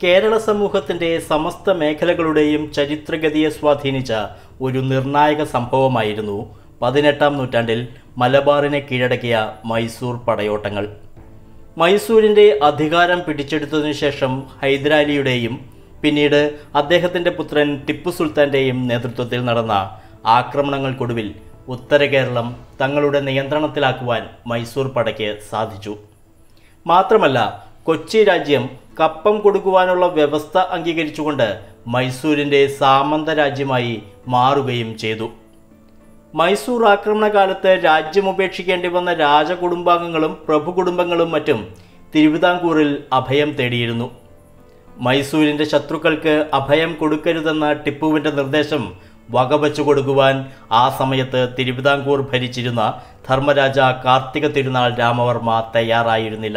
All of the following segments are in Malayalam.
കേരള സമൂഹത്തിൻ്റെ സമസ്ത മേഖലകളുടെയും ചരിത്രഗതിയെ സ്വാധീനിച്ച ഒരു നിർണായക സംഭവമായിരുന്നു പതിനെട്ടാം നൂറ്റാണ്ടിൽ മലബാറിനെ കീഴടക്കിയ മൈസൂർ പടയോട്ടങ്ങൾ മൈസൂരിൻ്റെ അധികാരം പിടിച്ചെടുത്തതിനു ശേഷം ഹൈദരാലിയുടെയും പിന്നീട് അദ്ദേഹത്തിൻ്റെ പുത്രൻ ടിപ്പു സുൽത്താൻ്റെയും നേതൃത്വത്തിൽ നടന്ന ആക്രമണങ്ങൾക്കൊടുവിൽ ഉത്തര കേരളം തങ്ങളുടെ നിയന്ത്രണത്തിലാക്കുവാൻ മൈസൂർ പടയ്ക്ക് സാധിച്ചു മാത്രമല്ല കൊച്ചി രാജ്യം കപ്പം കൊടുക്കുവാനുള്ള വ്യവസ്ഥ അംഗീകരിച്ചുകൊണ്ട് മൈസൂരിൻ്റെ സാമന്ത രാജ്യമായി മാറുകയും ചെയ്തു മൈസൂർ ആക്രമണകാലത്ത് രാജ്യം ഉപേക്ഷിക്കേണ്ടി വന്ന രാജകുടുംബാംഗങ്ങളും പ്രഭുകുടുംബങ്ങളും മറ്റും തിരുവിതാംകൂറിൽ അഭയം തേടിയിരുന്നു മൈസൂരിൻ്റെ ശത്രുക്കൾക്ക് അഭയം കൊടുക്കരുതെന്ന ടിപ്പുവിൻ്റെ നിർദ്ദേശം വകവച്ചു കൊടുക്കുവാൻ ആ സമയത്ത് തിരുവിതാംകൂർ ഭരിച്ചിരുന്ന ധർമ്മരാജ കാർത്തിക തിരുനാൾ രാമവർമ്മ തയ്യാറായിരുന്നില്ല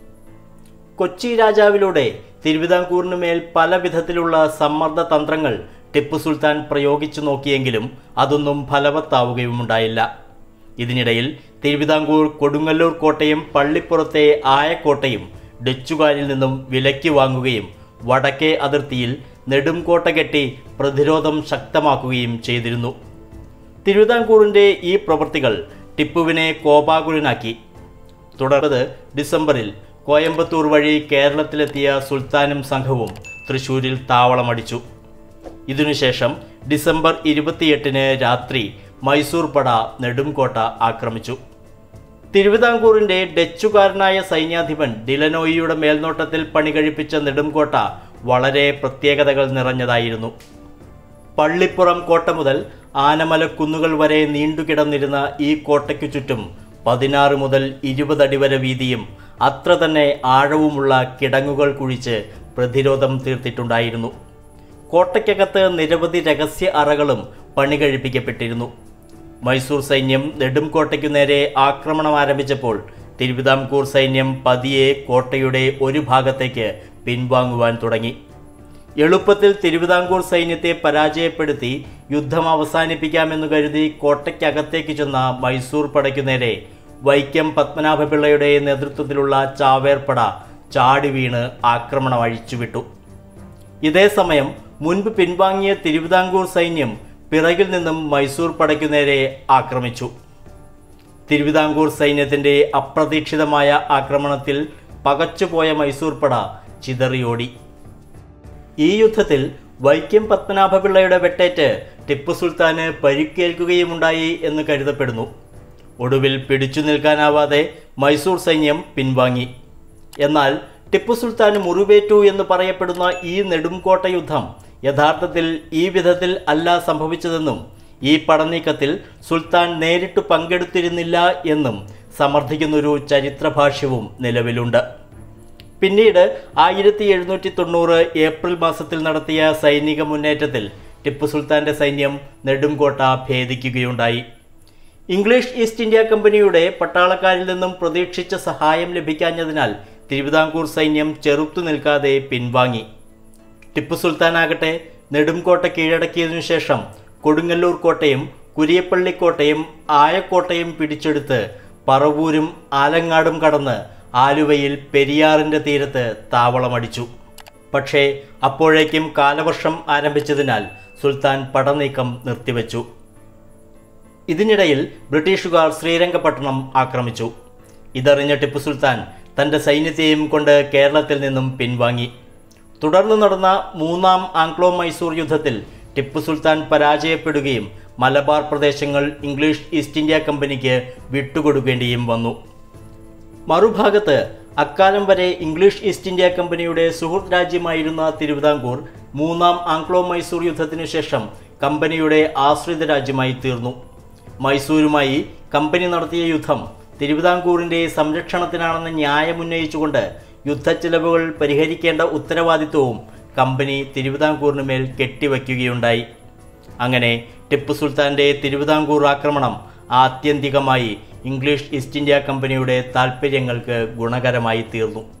കൊച്ചി രാജാവിലൂടെ തിരുവിതാംകൂറിന് മേൽ പല വിധത്തിലുള്ള സമ്മർദ്ദ തന്ത്രങ്ങൾ ടിപ്പു സുൽത്താൻ പ്രയോഗിച്ചു നോക്കിയെങ്കിലും അതൊന്നും ഫലവത്താവുകയുമുണ്ടായില്ല ഇതിനിടയിൽ തിരുവിതാംകൂർ കൊടുങ്ങല്ലൂർ കോട്ടയും പള്ളിപ്പുറത്തെ ആയക്കോട്ടയും ഡച്ചുകാരിൽ നിന്നും വിലയ്ക്ക് വാങ്ങുകയും വടക്കേ അതിർത്തിയിൽ നെടുംകോട്ട കെട്ടി പ്രതിരോധം ശക്തമാക്കുകയും ചെയ്തിരുന്നു തിരുവിതാംകൂറിൻ്റെ ഈ പ്രവൃത്തികൾ ടിപ്പുവിനെ കോപാകുലനാക്കി തുടർന്ന് ഡിസംബറിൽ കോയമ്പത്തൂർ വഴി കേരളത്തിലെത്തിയ സുൽത്താനും സംഘവും തൃശൂരിൽ താവളമടിച്ചു ഇതിനുശേഷം ഡിസംബർ ഇരുപത്തിയെട്ടിന് രാത്രി മൈസൂർ പട നെടുംകോട്ട ആക്രമിച്ചു തിരുവിതാംകൂറിൻ്റെ ഡച്ചുകാരനായ സൈന്യാധിപൻ ഡിലനോയിയുടെ മേൽനോട്ടത്തിൽ പണികഴിപ്പിച്ച നെടുംകോട്ട വളരെ പ്രത്യേകതകൾ നിറഞ്ഞതായിരുന്നു പള്ളിപ്പുറം കോട്ട മുതൽ ആനമല കുന്നുകൾ വരെ നീണ്ടുകിടന്നിരുന്ന ഈ കോട്ടയ്ക്കു ചുറ്റും പതിനാറ് മുതൽ ഇരുപതടി വരെ വീതിയും അത്ര തന്നെ ആഴവുമുള്ള കിടങ്ങുകൾ കുഴിച്ച് പ്രതിരോധം തീർത്തിട്ടുണ്ടായിരുന്നു കോട്ടയ്ക്കകത്ത് നിരവധി രഹസ്യ അറകളും പണികഴിപ്പിക്കപ്പെട്ടിരുന്നു മൈസൂർ സൈന്യം നെടുംകോട്ടയ്ക്കു നേരെ ആക്രമണം ആരംഭിച്ചപ്പോൾ തിരുവിതാംകൂർ സൈന്യം പതിയെ കോട്ടയുടെ ഒരു ഭാഗത്തേക്ക് പിൻവാങ്ങുവാൻ തുടങ്ങി എളുപ്പത്തിൽ തിരുവിതാംകൂർ സൈന്യത്തെ പരാജയപ്പെടുത്തി യുദ്ധം അവസാനിപ്പിക്കാമെന്ന് കരുതി കോട്ടയ്ക്കകത്തേക്ക് ചെന്ന മൈസൂർ പടയ്ക്കു നേരെ വൈക്കം പത്മനാഭപിള്ളയുടെ നേതൃത്വത്തിലുള്ള ചാവേർപ്പട ചാടി വീണ് ആക്രമണം അഴിച്ചുവിട്ടു ഇതേ സമയം മുൻപ് പിൻവാങ്ങിയ തിരുവിതാംകൂർ സൈന്യം പിറകിൽ നിന്നും മൈസൂർ പടയ്ക്കു നേരെ ആക്രമിച്ചു തിരുവിതാംകൂർ സൈന്യത്തിൻ്റെ അപ്രതീക്ഷിതമായ ആക്രമണത്തിൽ പകച്ചുപോയ മൈസൂർ പട ചിതറിയോടി ഈ യുദ്ധത്തിൽ വൈക്കം പത്മനാഭപിള്ളയുടെ വെട്ടേറ്റ് ടിപ്പു സുൽത്താന് പരിക്കേൽക്കുകയുമുണ്ടായി എന്ന് കരുതപ്പെടുന്നു ഒടുവിൽ പിടിച്ചു നിൽക്കാനാവാതെ മൈസൂർ സൈന്യം പിൻവാങ്ങി എന്നാൽ ടിപ്പു സുൽത്താന് മുറിവേറ്റു എന്ന് പറയപ്പെടുന്ന ഈ നെടുംകോട്ട യുദ്ധം യഥാർത്ഥത്തിൽ ഈ വിധത്തിൽ അല്ല സംഭവിച്ചതെന്നും ഈ പടനീക്കത്തിൽ സുൽത്താൻ നേരിട്ട് പങ്കെടുത്തിരുന്നില്ല എന്നും സമർത്ഥിക്കുന്നൊരു ചരിത്രഭാഷ്യവും നിലവിലുണ്ട് പിന്നീട് ആയിരത്തി എഴുന്നൂറ്റി തൊണ്ണൂറ് ഏപ്രിൽ മാസത്തിൽ നടത്തിയ സൈനിക മുന്നേറ്റത്തിൽ ടിപ്പു സുൽത്താൻ്റെ സൈന്യം നെടുംകോട്ട ഭേദിക്കുകയുണ്ടായി ഇംഗ്ലീഷ് ഈസ്റ്റ് ഇന്ത്യ കമ്പനിയുടെ പട്ടാളക്കാരിൽ നിന്നും പ്രതീക്ഷിച്ച സഹായം ലഭിക്കാഞ്ഞതിനാൽ തിരുവിതാംകൂർ സൈന്യം ചെറുത്തു നിൽക്കാതെ പിൻവാങ്ങി ടിപ്പു സുൽത്താനാകട്ടെ നെടുംകോട്ട കീഴടക്കിയതിനു ശേഷം കൊടുങ്ങല്ലൂർ കോട്ടയും കുരിയപ്പള്ളി കോട്ടയും ആയക്കോട്ടയും പിടിച്ചെടുത്ത് പറവൂരും ആലങ്ങാടും കടന്ന് ആലുവയിൽ പെരിയാറിൻ്റെ തീരത്ത് താവളമടിച്ചു പക്ഷേ അപ്പോഴേക്കും കാലവർഷം ആരംഭിച്ചതിനാൽ സുൽത്താൻ പടനീക്കം നിർത്തിവെച്ചു ഇതിനിടയിൽ ബ്രിട്ടീഷുകാർ ശ്രീരംഗപട്ടണം ആക്രമിച്ചു ഇതറിഞ്ഞ ടിപ്പു സുൽത്താൻ തൻ്റെ സൈന്യത്തെയും കൊണ്ട് കേരളത്തിൽ നിന്നും പിൻവാങ്ങി തുടർന്ന് നടന്ന മൂന്നാം ആംഗ്ലോ മൈസൂർ യുദ്ധത്തിൽ ടിപ്പു സുൽത്താൻ പരാജയപ്പെടുകയും മലബാർ പ്രദേശങ്ങൾ ഇംഗ്ലീഷ് ഈസ്റ്റ് ഇന്ത്യ കമ്പനിക്ക് വിട്ടുകൊടുക്കേണ്ടിയും വന്നു മറുഭാഗത്ത് അക്കാലം വരെ ഇംഗ്ലീഷ് ഈസ്റ്റ് ഇന്ത്യ കമ്പനിയുടെ സുഹൃത്ത് രാജ്യമായിരുന്ന തിരുവിതാംകൂർ മൂന്നാം ആംഗ്ലോ മൈസൂർ യുദ്ധത്തിനു ശേഷം കമ്പനിയുടെ ആശ്രിത രാജ്യമായി തീർന്നു മൈസൂരുമായി കമ്പനി നടത്തിയ യുദ്ധം തിരുവിതാംകൂറിൻ്റെ സംരക്ഷണത്തിനാണെന്ന് ന്യായമുന്നയിച്ചുകൊണ്ട് യുദ്ധച്ചെലവുകൾ പരിഹരിക്കേണ്ട ഉത്തരവാദിത്വവും കമ്പനി തിരുവിതാംകൂറിന് മേൽ കെട്ടിവയ്ക്കുകയുണ്ടായി അങ്ങനെ ടിപ്പു സുൽത്താൻ്റെ തിരുവിതാംകൂർ ആക്രമണം ആത്യന്തികമായി ഇംഗ്ലീഷ് ഈസ്റ്റ് ഇന്ത്യ കമ്പനിയുടെ താൽപ്പര്യങ്ങൾക്ക് ഗുണകരമായി തീർന്നു